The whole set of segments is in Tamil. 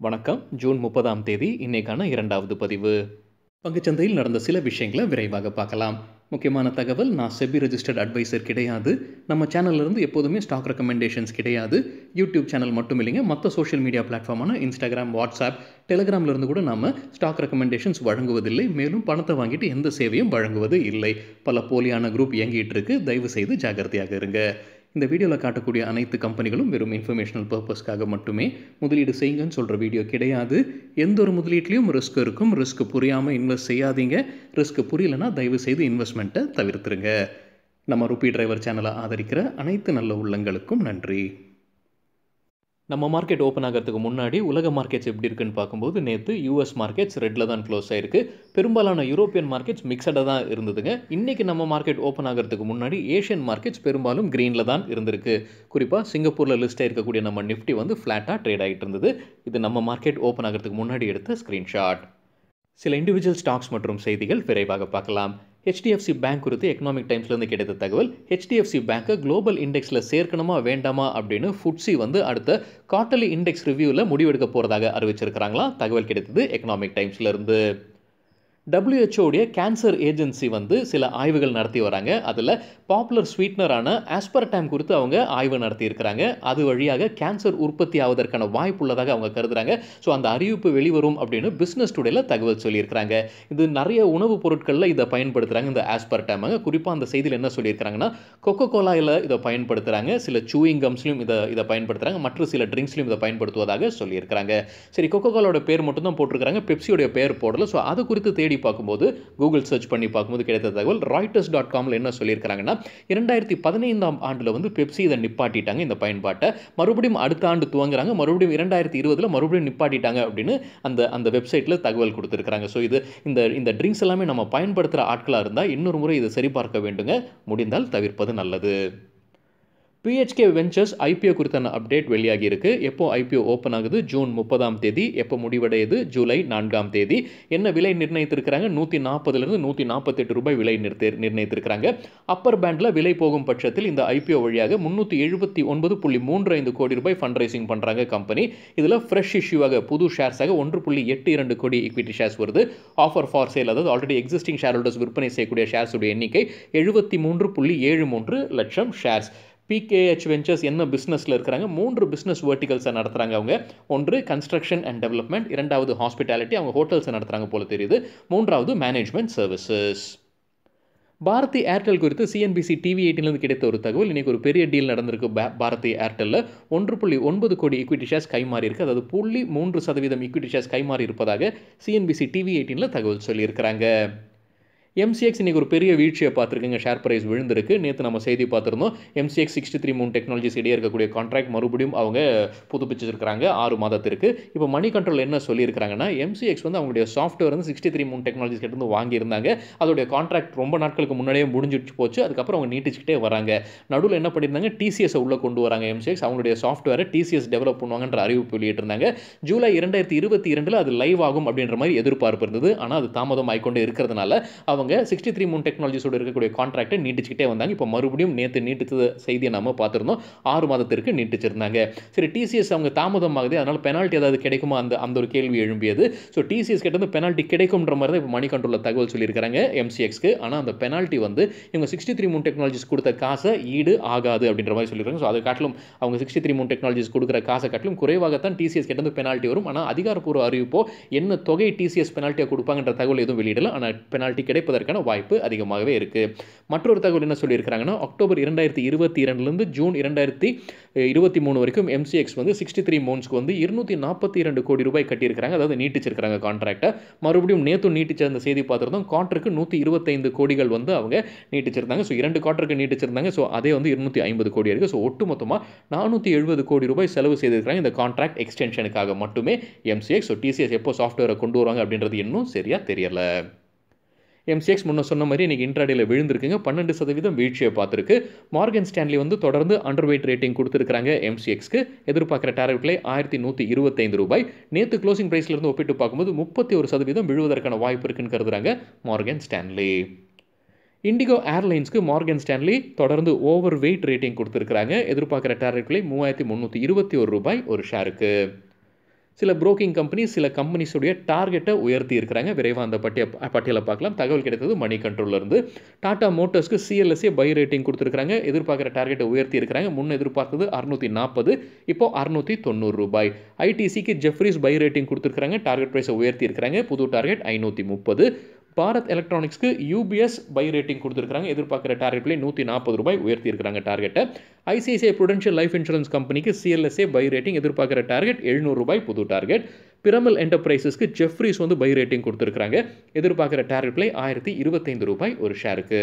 வணக்கம் ஜூன் முப்பதாம் தேதி இன்னைக்கான இரண்டாவது பதிவு பங்குச்சந்தையில் நடந்த சில விஷயங்களை விரைவாக பார்க்கலாம் முக்கியமான தகவல் நான் செபி ரெஜிஸ்டர்ட் அட்வைசர் கிடையாது நம்ம சேனல்ல இருந்து எப்போதுமே ஸ்டாக் ரெக்கமெண்டேஷன்ஸ் கிடையாது யூடியூப் சேனல் மட்டும் இல்லைங்க மற்ற சோஷியல் மீடியா பிளாட்ஃபார்மான இன்ஸ்டாகிராம் வாட்ஸ்அப் டெலிகிராம்ல இருந்து கூட நாம ஸ்டாக் ரெக்கமெண்டேஷன்ஸ் வழங்குவதில்லை மேலும் பணத்தை வாங்கிட்டு எந்த சேவையும் வழங்குவது இல்லை பல போலியான குரூப் இயங்கிட்டு இருக்கு தயவு செய்து ஜாகிரதையாக இருங்க இந்த வீடியோவில் காட்டக்கூடிய அனைத்து கம்பெனிகளும் வெறும் இன்ஃபர்மேஷனல் பர்பஸ்க்காக மட்டுமே முதலீடு செய்யுங்கன்னு சொல்கிற வீடியோ கிடையாது எந்த ஒரு முதலீட்லையும் ரிஸ்க் இருக்கும் ரிஸ்க் புரியாமல் இன்வெஸ்ட் செய்யாதீங்க ரிஸ்க் புரியலனா தயவு செய்து இன்வெஸ்ட்மெண்ட்டை தவிர்த்துருங்க நம்ம ருபி டிரைவர் சேனலை ஆதரிக்கிற அனைத்து நல்ல உள்ளங்களுக்கும் நன்றி நம்ம மார்க்கெட் ஓப்பன் ஆகிறதுக்கு முன்னாடி உலக மார்க்கெட்ஸ் எப்படி இருக்குன்னு பார்க்கும்போது நேற்று யூஎஸ் மார்க்கெட்ஸ் ரெட்டில் தான் க்ளோஸ் ஆயிருக்கு பெரும்பாலான யூரோப்பியன் மார்க்கெட்ஸ் மிக்சடாக தான் இருந்ததுங்க இன்றைக்கி நம்ம மார்க்கெட் ஓப்பன் ஆகிறதுக்கு முன்னாடி ஏஷியன் மார்க்கெட்ஸ் பெரும்பாலும் க்ரீனில் தான் இருந்திருக்கு குறிப்பாக சிங்கப்பூரில் லிஸ்ட் இருக்கக்கூடிய நம்ம நிஃப்டி வந்து ஃப்ளாட்டாக ட்ரேட் ஆகிட்டு இருந்தது இது நம்ம மார்க்கெட் ஓப்பன் ஆகிறதுக்கு முன்னாடி எடுத்த ஸ்க்ரீன்ஷாட் சில இண்டிவிஜுவல் ஸ்டாக்ஸ் மற்றும் செய்திகள் விரைவாக பார்க்கலாம் ஹெச்டிஎஃப்சி பேங்க் குறித்து எக்கனாமிக் டைம்ஸ்லேருந்து கிடைத்த தகவல் ஹெச்டிஎஃப்சி பேங்க்கை குளோபல் இண்டெக்ஸில் சேர்க்கணுமா வேண்டாமா அப்படின்னு ஃபுட்ஸி வந்து அடுத்த குவார்டர்லி இண்டெக்ஸ் ரிவ்யூவில் முடிவெடுக்க போகிறதாக அறிவிச்சிருக்கிறாங்களா தகவல் கிடைத்தது எக்கனாமிக் டைம்ஸ்லேருந்து டபிள்யூஹெச்ஓடைய கேன்சர் ஏஜென்சி வந்து சில ஆய்வுகள் நடத்தி வராங்க அதில் பாப்புலர் ஸ்வீட்னரான ஆஸ்பர்டைம் குறித்து அவங்க ஆய்வு நடத்தியிருக்கிறாங்க அது வழியாக கேன்சர் உற்பத்தி ஆவதற்கான வாய்ப்பு உள்ளதாக அவங்க கருதுறாங்க ஸோ அந்த அறிவிப்பு வெளிவரும் அப்படின்னு பிஸ்னஸ் டுடேல தகவல் சொல்லியிருக்கிறாங்க இது நிறைய உணவுப் பொருட்களில் இதை பயன்படுத்துகிறாங்க இந்த ஆஸ்பர்டைம் குறிப்பாக அந்த செய்தியில் என்ன சொல்லியிருக்கிறாங்கன்னா கொக்கோ கோலாயில் இதை பயன்படுத்துகிறாங்க சில சூயிங் கம்ஸ்லையும் இதை இதை பயன்படுத்துகிறாங்க மற்ற சில ட்ரிங்க்ஸ்லையும் இதை பயன்படுத்துவதாக சொல்லியிருக்கிறாங்க சரி கொக்கோ கோலாவோட பேர் மட்டும் தான் போட்டிருக்கிறாங்க பெப்சியோடைய பேர் போடல ஸோ அது குறித்து தேடி தேடி பார்க்கும்போது கூகுள் சர்ச் பண்ணி பார்க்கும்போது கிடைத்த தகவல் ராய்டர்ஸ் டாட் காமில் என்ன சொல்லியிருக்கிறாங்கன்னா இரண்டாயிரத்தி பதினைந்தாம் ஆண்டில் வந்து பெப்சி இதை நிப்பாட்டிட்டாங்க இந்த பயன்பாட்டை மறுபடியும் அடுத்த ஆண்டு துவங்குறாங்க மறுபடியும் இரண்டாயிரத்தி இருபதில் மறுபடியும் நிப்பாட்டிட்டாங்க அப்படின்னு அந்த அந்த வெப்சைட்டில் தகவல் கொடுத்துருக்காங்க ஸோ இது இந்த இந்த ட்ரிங்க்ஸ் எல்லாமே நம்ம பயன்படுத்துகிற ஆட்களாக இருந்தால் இன்னொரு முறை இதை சரிபார்க்க வேண்டுங்க முடிந்தால் தவிர்ப்பது நல்லது பிஹெச்கே வெஞ்சர்ஸ் ஐபிஓ குறித்தான அப்டேட் வெளியாகி இருக்கு எப்போ ஐபிஓ ஓப்பன் ஆகுது ஜூன் முப்பதாம் தேதி எப்போ முடிவடையுது ஜூலை நான்காம் தேதி என்ன விலை நிர்ணயித்திருக்கிறாங்க நூற்றி நாற்பதுலேருந்து நூற்றி நாற்பத்தெட்டு ரூபாய் விலை நிறுத்தி நிர்ணயித்திருக்கிறாங்க அப்பர் பேண்டில் விலை போகும் பட்சத்தில் இந்த ஐபிஓ வழியாக முந்நூற்றி எழுபத்தி ஒன்பது புள்ளி மூன்று ஐந்து கோடி ரூபாய் ஃபண்ட் ரைசிங் பண்ணுறாங்க கம்பெனி இதில் ஃப்ரெஷ் இஷ்யூவாக புது ஷேர்ஸாக ஒன்று புள்ளி எட்டு இரண்டு கோடி ஈக்விட்டி ஷேர்ஸ் வருது ஆஃபர் ஃபார் சேல் அதாவது ஆல்ரெடி எக்ஸிஸ்டிங் ஷேர் ஹோல்டர்ஸ் விற்பனை செய்யக்கூடிய ஷேர்ஸுடைய எண்ணிக்கை எழுபத்தி மூன்று புள்ளி ஏழு மூன்று லட்சம் ஷேர்ஸ் பிகேஹெச் வெஞ்சர்ஸ் என்ன பிஸ்னஸில் இருக்கிறாங்க மூன்று பிஸ்னஸ் வேர்ட்டிகல்ஸை நடத்துகிறாங்க அவங்க ஒன்று கன்ஸ்ட்ரக்ஷன் அண்ட் டெவலப்மெண்ட் இரண்டாவது ஹாஸ்பிட்டாலிட்டி அவங்க ஹோட்டல்ஸை நடத்துகிறாங்க போல தெரியுது மூன்றாவது மேனேஜ்மெண்ட் சர்வீசஸ் பாரதி ஏர்டெல் குறித்து சிஎன்பிசி டிவி எயிட்டிலேருந்து கிடைத்த ஒரு தகவல் இன்றைக்கி ஒரு பெரிய டீல் நடந்திருக்கு பாரதி ஏர்டெல்லில் ஒன்று புள்ளி ஒன்பது கோடி ஈக்விட்டி ஷேர்ஸ் கைமாறி இருக்குது அதாவது புள்ளி மூன்று சதவீதம் ஈக்விட்டி ஷேர்ஸ் கைமாறி இருப்பதாக சிஎன்பிசி டிவி எயிட்டீனில் தகவல் சொல்லியிருக்கிறாங்க எம்சிஎக்ஸ் இன்றைக்கி ஒரு பெரிய வீழ்ச்சியை பார்த்துருக்குங்க ஷேர் ப்ரைஸ் விழுந்திருக்கு நேற்று நம்ம செய்தி பார்த்துருந்தோம் எம்சிஎக்ஸ் சிக்ஸ்டி த்ரீ மூணு டெக்னாலஜிஸ் இடையே இருக்கக்கூடிய கான்ட்ராக்ட் மறுபடியும் அவங்க புதுப்பிச்சிருக்காங்க ஆறு மாதத்திற்கு இப்போ மணி கண்ட்ரோல் என்ன சொல்லியிருக்காங்கன்னா எம்சிஎக்ஸ் வந்து அவங்களுடைய சாஃப்ட்வேர் வந்து சிக்ஸ்டி த்ரீ மூணு டெக்னாலஜிஸ் கிட்ட வாங்கியிருந்தாங்க அதோடைய கான்ட்ராக்ட் ரொம்ப நாட்களுக்கு முன்னாடியே முடிஞ்சிட்டு போச்சு அதுக்கப்புறம் அவங்க நீட்டிச்சுக்கிட்டே வராங்க நடுவில் என்ன பண்ணியிருந்தாங்க டிசிஎஸ் உள்ளே கொண்டு வராங்க எம்சிஎக்ஸ் அவங்களுடைய சாஃப்ட்வேரை டிசிஎஸ் டெவலப் பண்ணுவாங்கன்ற அறிவிப்பு வெளியிட்டிருந்தாங்க ஜூலை இரண்டாயிரத்தி இருபத்தி இரண்டில் அது லைவ் ஆகும் அப்படின்ற மாதிரி எதிர்பார்ப்பு இருந்தது ஆனால் அது தாமதம் ஆகிக்கொண்டே இருக்கிறதுனால அவங்க அவங்க சிக்ஸ்டி த்ரீ மூணு டெக்னாலஜிஸோட இருக்கக்கூடிய கான்ட்ராக்டை நீட்டிச்சுக்கிட்டே வந்தாங்க இப்போ மறுபடியும் நேற்று நீட்டிச்ச செய்தியை நம்ம பார்த்துருந்தோம் ஆறு மாதத்திற்கு நீட்டிச்சிருந்தாங்க சரி டிசிஎஸ் அவங்க தாமதம் ஆகுது அதனால் பெனால்ட்டி ஏதாவது கிடைக்குமா அந்த அந்த ஒரு கேள்வி எழும்பியது ஸோ டிசிஎஸ் கிட்ட வந்து பெனால்ட்டி கிடைக்கும்ன்ற மாதிரி தான் இப்போ மணி கண்ட்ரோலில் தகவல் சொல்லியிருக்காங்க எம்சிஎக்ஸ்க்கு ஆனால் அந்த பெனால்ட்டி வந்து இவங்க சிக்ஸ்டி த்ரீ மூணு டெக்னாலஜிஸ் கொடுத்த காசை ஈடு ஆகாது அப்படின்ற மாதிரி சொல்லியிருக்காங்க ஸோ அதை காட்டிலும் அவங்க சிக்ஸ்டி த்ரீ மூணு டெக்னாலஜிஸ் கொடுக்குற காசை காட்டிலும் குறைவாகத்தான் டிசிஎஸ் கிட்ட வந்து பெனால்ட்டி வரும் ஆனால் அதிகாரப்பூர்வ அறிவிப்போ என்ன தொகை டிசிஎஸ் பெனால்ட்டியாக கொடுப்பாங்கன்ற தகவல் எதுவும் வெளியிடல ஆனால் பெனால்ட்டி கிடைப்பதற்கான வாய்ப்பு அதிகமாகவே இருக்குது மற்றொரு தகவல் என்ன சொல்லியிருக்கிறாங்கன்னா அக்டோபர் இரண்டாயிரத்தி இருபத்தி இரண்டுலேருந்து ஜூன் இரண்டாயிரத்தி இருபத்தி மூணு வரைக்கும் எம்சிஎக்ஸ் வந்து சிக்ஸ்டி த்ரீ மோன்ஸ்க்கு வந்து இருநூற்றி நாற்பத்தி இரண்டு கோடி ரூபாய் கட்டியிருக்கிறாங்க அதாவது நீட்டிச்சிருக்கிறாங்க கான்ட்ராக்டை மறுபடியும் நேற்று நீட்டிச்ச அந்த செய்தி பார்த்துருந்தோம் கான்ட்ருக்கு நூற்றி இருபத்தைந்து கோடிகள் வந்து அவங்க நீட்டிச்சிருந்தாங்க ஸோ இரண்டு கான்ட்ருக்கு நீட்டிச்சிருந்தாங்க ஸோ அதே வந்து இருநூற்றி ஐம்பது கோடி இருக்குது ஸோ ஒட்டு மொத்தமாக நானூற்றி எழுபது கோடி ரூபாய் செலவு செய்திருக்கிறாங்க இந்த கான்ட்ராக்ட் எக்ஸ்டென்ஷனுக்காக மட்டுமே எம்சிஎக்ஸ் ஸோ டிசிஎஸ் எப்போ சாஃப்ட்வேரை கொண்டு வருவாங்க அப்படின்றது இன்னும் சரியாக தெரியலை எம்சிஎக்ஸ் முன்ன சொன்ன மாதிரி இன்றைக்கி இன்ட்ராடேல விழுந்திருக்குங்க பன்னெண்டு சதவீதம் வீழ்ச்சியை பார்த்துருக்கு மார்கன் ஸ்டான்லி வந்து தொடர்ந்து அண்டர் வெயிட் ரேட்டிங் கொடுத்துருக்காங்க எம்சிஎக்ஸ்க்கு எதிர்பார்க்குற டேரிஃப் விலை ஆயிரத்தி நூற்றி இருபத்தைந்து ரூபாய் நேற்று க்ளோசிங் ப்ரைஸ்லேருந்து ஒப்பிட்டு பார்க்கும்போது முப்பத்தி ஒரு சதவீதம் விழுவதற்கான வாய்ப்பு இருக்குன்னு கருதுறாங்க மார்கன் ஸ்டான்லி இண்டிகோ ஏர்லைன்ஸ்க்கு மார்கன் ஸ்டான்லி தொடர்ந்து ஓவர் வெயிட் ரேட்டிங் கொடுத்துருக்காங்க எதிர்பார்க்குற டேரிஃப் விலை மூவாயிரத்தி முந்நூற்றி இருபத்தி ஒரு ரூபாய் ஒரு ஷேருக்கு சில புரோக்கிங் கம்பெனி சில கம்பெனிஸுடைய டார்கெட்டை உயர்த்தி இருக்கிறாங்க விரைவாக அந்த பட்டிய பட்டியலை பார்க்கலாம் தகவல் கிடைத்தது மணி கண்ட்ரோல்லேருந்து டாடா மோட்டர்ஸ்க்கு சிஎல்எஸ்ஏ பை ரேட்டிங் கொடுத்துருக்காங்க எதிர்பார்க்குற டார்கெட்டை உயர்த்தி இருக்கிறாங்க முன் எதிர்பார்த்தது அறுநூற்றி நாற்பது இப்போ அறுநூற்றி தொண்ணூறு ரூபாய் ஐடிசிக்கு ஜெஃப்ரிஸ் பை ரேட்டிங் கொடுத்துருக்காங்க டார்கெட் ப்ரைஸை உயர்த்தி இருக்கிறாங்க புது டார்கெட் ஐநூற்றி முப்பது பாரத் எலக்ட்ரானிக்ஸ்க்கு யூபிஎஸ் பை ரேட்டிங் கொடுத்துருக்காங்க எதிர்பார்க்குற டார்கெட் பிளே நூற்றி நாற்பது ரூபாய் உயர்த்தி இருக்கிறாங்க டார்கெட்டை ஐசிஐசிஐ ப்ருடென்ஷியல் லைஃப் இன்சூரன்ஸ் கம்பெனிக்கு சிஎல்எஸ்ஏ பை ரேட்டிங் எதிர்பார்க்குற டார்கெட் எழுநூறு ரூபாய் புது டார்கெட் பிரமல் என்டர்பிரைசஸ்க்கு ஜெஃப்ரிஸ் வந்து பை ரேட்டிங் கொடுத்துருக்காங்க எதிர்பார்க்குற டார்கெட் பிளே ஆயிரத்தி இருபத்தைந்து ரூபாய் ஒரு ஷேருக்கு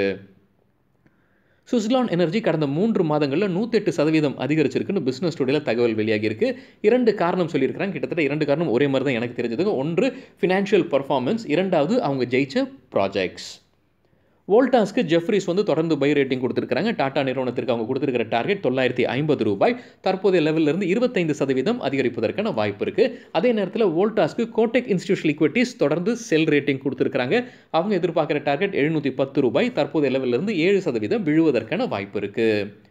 சுஸ்லான் எனர்ஜி கடந்த மூன்று மாதங்களில் நூற்றெட்டு சதவீதம் அதிகரிச்சிருக்குன்னு பிஸ்னஸ் டுடேல தகவல் வெளியாகியிருக்கு இரண்டு காரணம் சொல்லியிருக்கிறாங்க கிட்டத்தட்ட இரண்டு காரணம் ஒரே மாதிரி தான் எனக்கு தெரிஞ்சது ஒன்று ஃபினான்ஷியல் பர்ஃபார்மன்ஸ் இரண்டாவது அவங்க ஜெயிச்ச ப்ராஜெக்ட்ஸ் வோல்டாஸ்க்கு ஜெஃப்ரிஸ் வந்து தொடர்ந்து பை ரேட்டிங் கொடுத்துருக்காங்க டாடா நிறுவனத்திற்கு அவங்க கொடுத்துருக்கிற டார்கெட் தொள்ளாயிரத்தி ஐம்பது ரூபாய் தற்போதைய லெவலிருந்து இருபத்தைந்து சதவீதம் அதிகரிப்பதற்கான வாய்ப்பு இருக்குது அதே நேரத்தில் வோல்டாஸ்க்கு கோடெக் இன்ஸ்டியூஷன் லிக்விட்டிஸ் தொடர்ந்து செல் ரேட்டிங் கொடுத்துருக்காங்க அவங்க எதிர்பார்க்குற டார்கெட் எழுநூற்றி பத்து ரூபாய் தற்போதைய லெவலிருந்து ஏழு சதவீதம் விழுவதற்கான வாய்ப்பு இருக்குது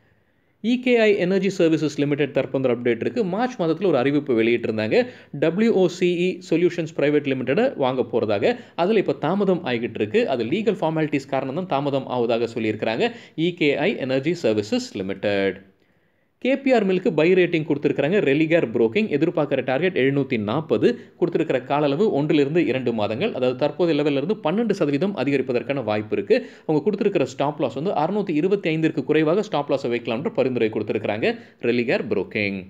இகேஐ எனர்ஜி சர்வீசஸ் லிமிடெட் தற்போது அப்டேட் இருக்குது மார்ச் மாதத்தில் ஒரு அறிவிப்பு வெளியிட்டிருந்தாங்க டபிள்யூஓசிஇ சொல்யூஷன்ஸ் பிரைவேட் லிமிடெடை வாங்க போகிறதாக அதில் இப்போ தாமதம் ஆகிட்டு இருக்கு அது லீகல் ஃபார்மாலிட்டிஸ் காரணம் தான் தாமதம் ஆவதாக சொல்லியிருக்கிறாங்க EKI energy services limited KPR மில்க்கு பை ரேட்டிங் கொடுத்துருக்காங்க ரெலிகேர் புரோக்கிங் எதிர்பார்க்குற டார்கெட் எழுநூற்றி நாற்பது கொடுத்துருக்கிற கால அளவு ஒன்றிலிருந்து இரண்டு மாதங்கள் அதாவது தற்போதைய லெவலிருந்து பன்னெண்டு சதவீதம் அதிகரிப்பதற்கான வாய்ப்பு இருக்குது அவங்க கொடுத்துருக்கிற ஸ்டாப் லாஸ் வந்து அறுநூற்றி இருபத்தி ஐந்திற்கு குறைவாக ஸ்டாப் லாஸை வைக்கலாம்ன்ற பரிந்துரை கொடுத்துருக்காங்க ரெலிகேர் புரோக்கிங்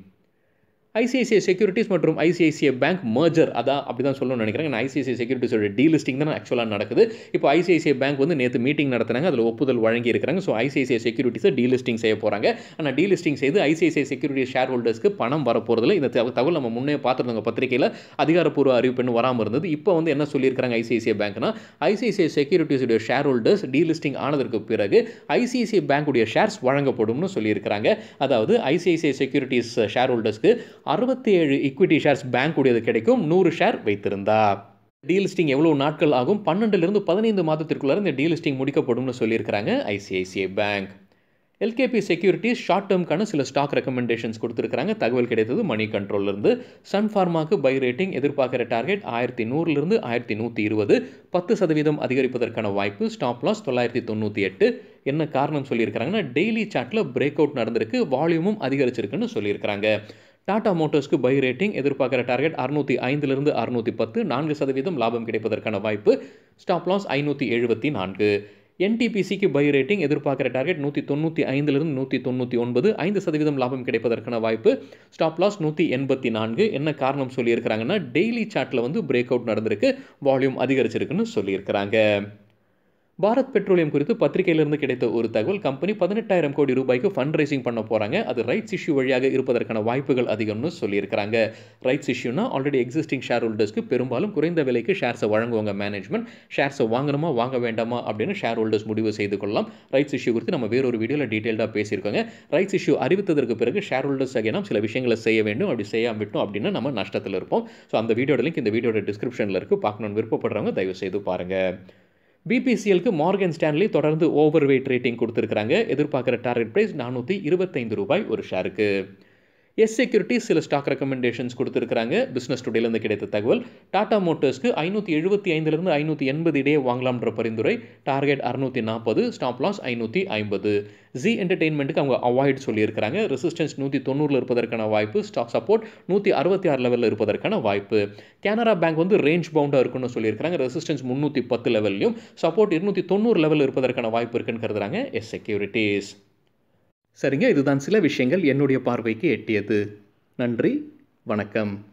ஐசிஐசிஐ செக்யூரிட்டிஸ் மற்றும் ஐசிஐசிஐ பேங்க் மர்ஜர் அதான் அப்படி தான் சொல்லணும்னு நினைக்கிறேன் நான் ஐசிஐசிஐ செக்யூரிட்டிஸோட டீலிஸ்டிங் தான் ஆக்சுவலாக நடக்குது இப்போ ஐசிஐசிஐ பேங்க் வந்து நேற்று மீட்டிங் நடத்துனாங்க அதில் ஒப்புதல் வழங்கி இருக்கிறாங்க ஸோ ஐசிஐசிஐ செக்யூரிட்டிஸை டீலிஸ்டிங் செய்ய போகிறாங்க ஆனால் டீலிஸ்டிங் செய்து ஐசிஐசிஐ செக்யூரிட்டி ஷேர் ஹோல்டர்ஸ்க்கு பணம் வரப்போகிறதுல இந்த தகவல் நம்ம முன்னே பார்த்துருந்தோங்க பத்திரிகையில் அதிகாரப்பூர்வ அறிவிப்புன்னு வராமல் இருந்தது இப்போ வந்து என்ன சொல்லியிருக்காங்க ஐசிஐசிஐ பேங்க்னா ஐசிஐசிஐ செக்யூரிட்டிஸுடைய ஷேர் ஹோல்டர்ஸ் டீலிஸ்டிங் ஆனதற்கு பிறகு ஐசிஐசிஐ பேங்குடைய ஷேர்ஸ் வழங்கப்படும்னு சொல்லியிருக்கிறாங்க அதாவது ஐசிஐசிஐ செக்யூரிட்டிஸ் ஷேர் ஹோல்டர்ஸ்க்கு அறுபத்தி ஏழு ஈக்விட்டி ஷேர்ஸ் பேங்க் உடையது கிடைக்கும் நூறு ஷேர் வைத்திருந்தா டீலிஸ்டிங் எவ்வளோ நாட்கள் ஆகும் பன்னெண்டுலேருந்து பதினைந்து மாதத்திற்குள்ளார இந்த டீலிஸ்டிங் முடிக்கப்படும்னு சொல்லியிருக்கிறாங்க ICICI bank LKP securities short டேர்ம்க்கான சில ஸ்டாக் ரெக்கமெண்டேஷன்ஸ் கொடுத்துருக்காங்க தகவல் கிடைத்தது மணி கண்ட்ரோல்லேருந்து சன் ஃபார்மாக்கு பை ரேட்டிங் எதிர்பார்க்குற டார்கெட் ஆயிரத்தி நூறுலேருந்து ஆயிரத்தி நூற்றி இருபது பத்து சதவீதம் அதிகரிப்பதற்கான வாய்ப்பு ஸ்டாப் லாஸ் தொள்ளாயிரத்தி தொண்ணூற்றி எட்டு என்ன காரணம் சொல்லியிருக்கிறாங்கன்னா டெய்லி சார்ட்டில் பிரேக் அவுட் நடந்திருக்கு வால்யூமும் அதிகரிச்சிருக்குன்னு சொல்லியிருக்கிறாங்க டாடா மோட்டர்ஸ்க்கு பை ரேட்டிங் எதிர்பார்க்குற டார்கெட் அறுநூற்றி ஐந்துலேருந்து அறுநூற்றி பத்து நான்கு சதவீதம் லாபம் கிடைப்பதற்கான வாய்ப்பு ஸ்டாப் லாஸ் ஐநூற்றி எழுபத்தி நான்கு என்டிபிசிக்கு பை ரேட்டிங் எதிர்பார்க்குற டார்கெட் நூற்றி தொண்ணூற்றி ஐந்துலேருந்து நூற்றி தொண்ணூற்றி ஒன்பது ஐந்து சதவீதம் லாபம் கிடைப்பதற்கான வாய்ப்பு ஸ்டாப் லாஸ் நூற்றி எண்பத்தி நான்கு என்ன காரணம் சொல்லியிருக்கிறாங்கன்னா டெய்லி சார்ட்டில் வந்து பிரேக் அவுட் நடந்திருக்கு வால்யூம் அதிகரிச்சிருக்குன்னு சொல்லியிருக்கிறாங்க பாரத் பெட்ரோலியம் குறித்து பத்திரிகையிலிருந்து கிடைத்த ஒரு தகவல் கம்பெனி பதினெட்டாயிரம் கோடி ரூபாய்க்கு ஃபண்ட் ரைசிங் பண்ண போகிறாங்க அது ரைட்ஸ் இஷ்யூ வழியாக இருப்பதற்கான வாய்ப்புகள் அதிகம்னு சொல்லியிருக்கிறாங்க ரைட்ஸ் இஷ்யூனா ஆல்ரெடி எக்ஸிஸ்டிங் ஷேர் ஹோல்டர்ஸ்க்கு பெரும்பாலும் குறைந்த விலைக்கு ஷேர்ஸை வழங்குவாங்க மேனேஜ்மெண்ட் ஷேர்ஸை வாங்கணுமா வாங்க வேண்டாமா அப்படின்னு ஷேர் ஹோல்டர்ஸ் முடிவு செய்து கொள்ளலாம் ரைட்ஸ் இஷ்யூ குறித்து நம்ம வேறொரு வீடியோவில் டீட்டெயில்டாக பேசியிருக்கோங்க ரைட்ஸ் இஷ்யூ அறிவித்ததற்கு பிறகு ஷேர் ஹோல்டர்ஸ் ஆகிய சில விஷயங்களை செய்ய வேண்டும் அப்படி செய்யாம விட்டோம் அப்படின்னா நம்ம நஷ்டத்தில் இருப்போம் ஸோ அந்த வீடியோட லிங்க் இந்த வீடியோட டிஸ்கிரிப்ஷனில் இருக்குது பார்க்கணும்னு விருப்பப்படுறவங்க தயவு செய்து பாருங்கள் பிபிசிஎலுக்கு மார்கன் ஸ்டான்லி தொடர்ந்து ஓவர் வெயிட் ரேட்டிங் கொடுத்துருக்காங்க எதிர்பார்க்குற டார்கெட் ப்ரைஸ் நானூற்றி இருபத்தைந்து ரூபாய் ஒரு ஷேருக்கு எஸ் செக்யூரிட்டி சில ஸ்டாக் ரெக்கமெண்டேஷன்ஸ் கொடுத்துருக்காங்க பிஸ்னஸ் டுடேலேருந்து கிடைத்த தகவல் டாடா மோட்டர்ஸ்க்கு ஐநூற்றி எழுபத்தி ஐந்துலேருந்து ஐநூற்றி எண்பது இடையே வாங்கலாம்ன்ற பரிந்துரை டார்கெட் அறுநூற்றி நாற்பது ஸ்டாப் லாஸ் ஐநூற்றி ஐம்பது ஜி என்டர்டெயின்மெண்ட்டுக்கு அவங்க அவாய்ட் சொல்லியிருக்கிறாங்க ரெசிஸ்டன்ஸ் நூற்றி தொண்ணூறில் இருப்பதற்கான வாய்ப்பு ஸ்டாக் சப்போர்ட் நூற்றி அறுபத்தி ஆறு லெவலில் இருப்பதற்கான வாய்ப்பு கேனரா பேங்க் வந்து ரேஞ்ச் பவுண்டாக இருக்குன்னு சொல்லியிருக்காங்க ரெசிஸ்டன்ஸ் முந்நூற்றி பத்து லெவல்லையும் சப்போர்ட் இருநூற்றி தொண்ணூறு லெவலில் இருப்பதற்கான வாய்ப்பு இருக்குன்னு கருதுறாங்க எஸ் செக்யூரிட்டிஸ் சரிங்க இதுதான் சில விஷயங்கள் என்னுடைய பார்வைக்கு எட்டியது நன்றி வணக்கம்